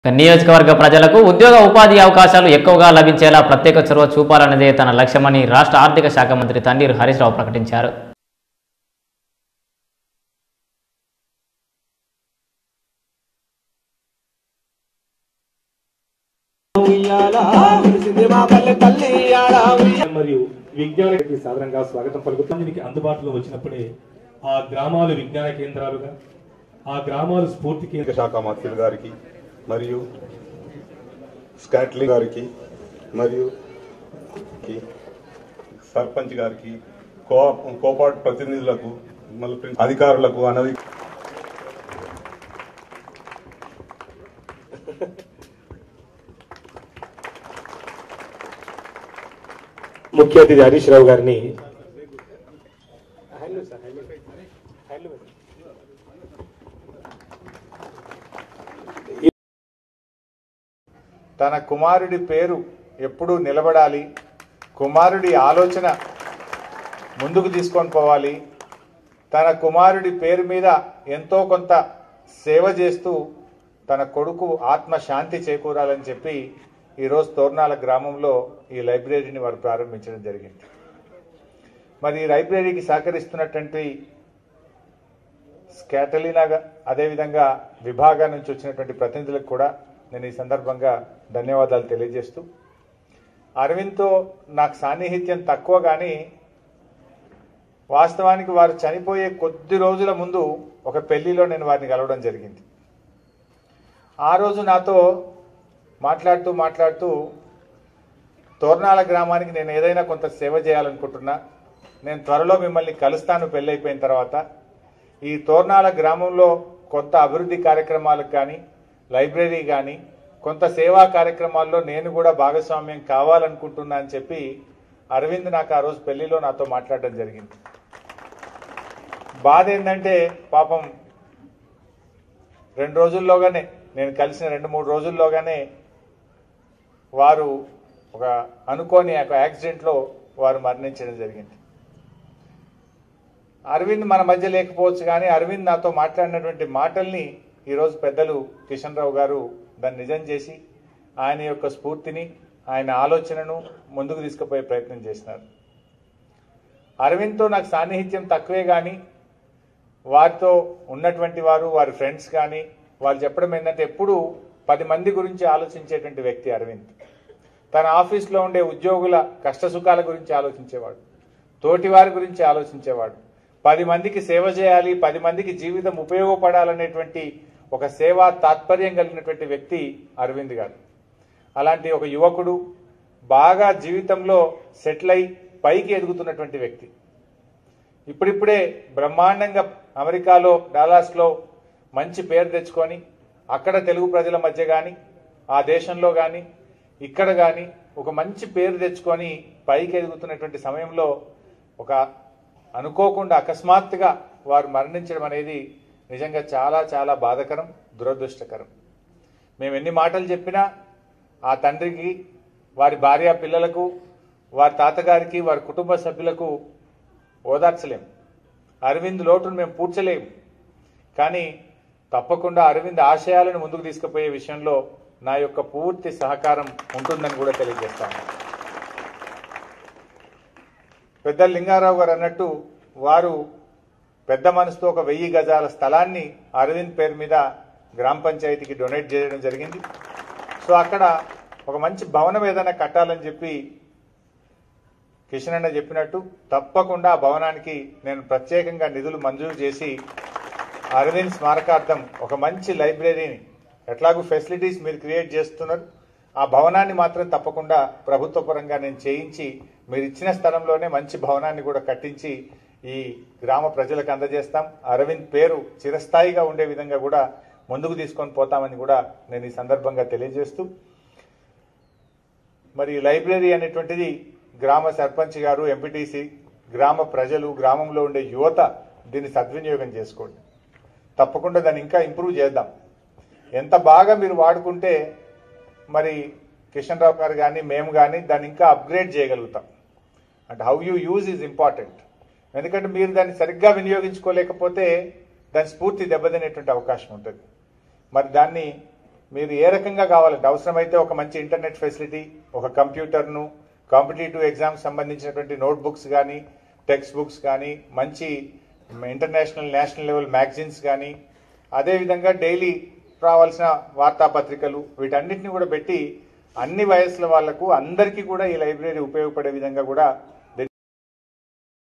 నియోజకవర్గ ప్రజలకు ఉద్యోగ ఉపాధి అవకాశాలు ఎక్కువగా లభించేలా ప్రత్యేక చొరవ చూపాలన్నదే తన లక్ష్యమని రాష్ట్ర ఆర్థిక శాఖ మంత్రి తన్నీరు హరీష్ రావు ప్రకటించారు మరియు విజ్ఞానానికి సాధారణంగా స్వాగతం పలుకుతాం దీనికి అందుబాటులో వచ్చినప్పుడే ఆ గ్రామాలు విజ్ఞాన కేంద్రాలుగా ఆ గ్రామాలు స్ఫూర్తి కేంద్ర ఆర్థిక శాఖ మంత్రులు గారికి మరియు స్కాట్లీ గారికి మరియు కి సర్పంచ్ గారికి కో కోపాట్ ప్రతినిధులకు మళ్ళీ ప్రిన్- అధికారులకు అనధి ముఖ్య అతిథి హరీష్ రావు గారిని తన కుమారుడి పేరు ఎప్పుడూ నిలబడాలి కుమారుడి ఆలోచన ముందుకు తీసుకొని పోవాలి తన కుమారుడి పేరు మీద ఎంతో కొంత సేవ చేస్తూ తన కొడుకు ఆత్మ శాంతి చేకూరాలని చెప్పి ఈరోజు తోర్నాల గ్రామంలో ఈ లైబ్రరీని వారు ప్రారంభించడం జరిగింది మరి ఈ లైబ్రరీకి సహకరిస్తున్నటువంటి స్కాటలీనాగా అదేవిధంగా విభాగం నుంచి వచ్చినటువంటి ప్రతినిధులకు కూడా నేను ఈ సందర్భంగా ధన్యవాదాలు తెలియజేస్తూ అరవింద్తో నాకు సాన్నిహిత్యం తక్కువ కానీ వాస్తవానికి వారు చనిపోయే కొద్ది రోజుల ముందు ఒక పెళ్లిలో నేను వారిని కలవడం జరిగింది ఆ రోజు నాతో మాట్లాడుతూ మాట్లాడుతూ తోర్నాల గ్రామానికి నేను ఏదైనా కొంత సేవ చేయాలనుకుంటున్నా నేను త్వరలో మిమ్మల్ని కలుస్తాను పెళ్ళైపోయిన తర్వాత ఈ తోర్నాల గ్రామంలో కొంత అభివృద్ధి కార్యక్రమాలకు కానీ లైబ్రరీ కానీ కొంత సేవా కార్యక్రమాల్లో నేను కూడా భాగస్వామ్యం కావాలనుకుంటున్నా అని చెప్పి అరవింద్ నాకు ఆ రోజు పెళ్లిలో నాతో మాట్లాడడం జరిగింది బాధ ఏంటంటే పాపం రెండు రోజుల్లోగానే నేను కలిసిన రెండు మూడు రోజుల్లోగానే వారు ఒక అనుకోని ఒక యాక్సిడెంట్లో వారు మరణించడం జరిగింది అరవింద్ మన మధ్య లేకపోవచ్చు కానీ అరవింద్ నాతో మాట్లాడినటువంటి మాటల్ని ఈరోజు పెద్దలు కిషన్ రావు గారు దాన్ని నిజం చేసి ఆయన యొక్క స్ఫూర్తిని ఆయన ఆలోచనను ముందుకు తీసుకుపోయే ప్రయత్నం చేసినారు అరవింద్తో నాకు సాన్నిహిత్యం తక్కువే కానీ వారితో ఉన్నటువంటి వారు వారి ఫ్రెండ్స్ కానీ వాళ్ళు చెప్పడం ఏంటంటే ఎప్పుడూ పది మంది గురించి ఆలోచించేటువంటి వ్యక్తి అరవింద్ తన ఆఫీస్లో ఉండే ఉద్యోగుల కష్టసుఖాల గురించి ఆలోచించేవాడు తోటి వారి గురించి ఆలోచించేవాడు పది మందికి సేవ చేయాలి పది మందికి జీవితం ఉపయోగపడాలనేటువంటి ఒక సేవా తాత్పర్యం కలిగినటువంటి వ్యక్తి అరవింద్ గారు అలాంటి ఒక యువకుడు బాగా జీవితంలో సెటిల్ అయి పైకి ఎదుగుతున్నటువంటి వ్యక్తి ఇప్పుడిప్పుడే బ్రహ్మాండంగా అమెరికాలో డాలాస్లో మంచి పేరు తెచ్చుకొని అక్కడ తెలుగు ప్రజల మధ్య కానీ ఆ దేశంలో కానీ ఇక్కడ కానీ ఒక మంచి పేరు తెచ్చుకొని పైకి ఎదుగుతున్నటువంటి సమయంలో ఒక అనుకోకుండా అకస్మాత్తుగా వారు మరణించడం అనేది నిజంగా చాలా చాలా బాధకరం దురదృష్టకరం మేము ఎన్ని మాటలు చెప్పినా ఆ తండ్రికి వారి భార్య పిల్లలకు వారి తాతగారికి వారి కుటుంబ సభ్యులకు ఓదార్చలేం అరవింద్ లోటును మేము పూడ్చలేము కానీ తప్పకుండా అరవింద్ ఆశయాలను ముందుకు తీసుకుపోయే విషయంలో నా యొక్క పూర్తి సహకారం ఉంటుందని కూడా తెలియజేస్తాను పెద్ద లింగారావు గారు అన్నట్టు వారు పెద్ద మనసుతో ఒక వెయ్యి గజాల స్థలాన్ని అరవింద్ పేరు మీద గ్రామ పంచాయతీకి డొనేట్ చేయడం జరిగింది సో అక్కడ ఒక మంచి భవనం ఏదైనా కట్టాలని చెప్పి కిషన్ అన్న చెప్పినట్టు తప్పకుండా ఆ భవనానికి నేను ప్రత్యేకంగా నిధులు మంజూరు చేసి అరవింద్ స్మారకార్థం ఒక మంచి లైబ్రరీని ఎట్లాగూ ఫెసిలిటీస్ మీరు క్రియేట్ చేస్తున్నారు ఆ భవనాన్ని మాత్రం తప్పకుండా ప్రభుత్వ పరంగా నేను చేయించి మీరు ఇచ్చిన స్థలంలోనే మంచి భవనాన్ని కూడా కట్టించి ఈ గ్రామ ప్రజలకు అందజేస్తాం అరవింద్ పేరు చిరస్థాయిగా ఉండే విధంగా కూడా ముందుకు తీసుకొని పోతామని కూడా నేను ఈ సందర్భంగా తెలియజేస్తూ మరి ఈ లైబ్రరీ అనేటువంటిది గ్రామ సర్పంచ్ గారు ఎంపీటీసీ గ్రామ ప్రజలు గ్రామంలో ఉండే యువత దీన్ని సద్వినియోగం చేసుకోండి తప్పకుండా దాన్ని ఇంకా ఇంప్రూవ్ చేద్దాం ఎంత బాగా మీరు వాడుకుంటే మరి కిషన్ రావు గారు కానీ మేము కానీ దాన్ని ఇంకా అప్గ్రేడ్ చేయగలుగుతాం అంటే how you use is important ఎందుకంటే మీరు దాన్ని సరిగ్గా వినియోగించుకోలేకపోతే దాని స్ఫూర్తి దెబ్బతినేటువంటి అవకాశం ఉంటుంది మరి దాన్ని మీరు ఏ రకంగా కావాలంటే అవసరమైతే ఒక మంచి ఇంటర్నెట్ ఫెసిలిటీ ఒక కంప్యూటర్ను కాంపిటేటివ్ ఎగ్జామ్స్ సంబంధించినటువంటి నోట్బుక్స్ కానీ టెక్స్ట్ బుక్స్ కానీ మంచి ఇంటర్నేషనల్ నేషనల్ లెవెల్ మ్యాగజైన్స్ కానీ అదేవిధంగా డైలీ రావాల్సిన వార్తాపత్రికలు వీటన్నిటిని కూడా పెట్టి అన్ని వయసుల వాళ్లకు అందరికీ కూడా ఈ లైబ్రరీ ఉపయోగపడే విధంగా కూడా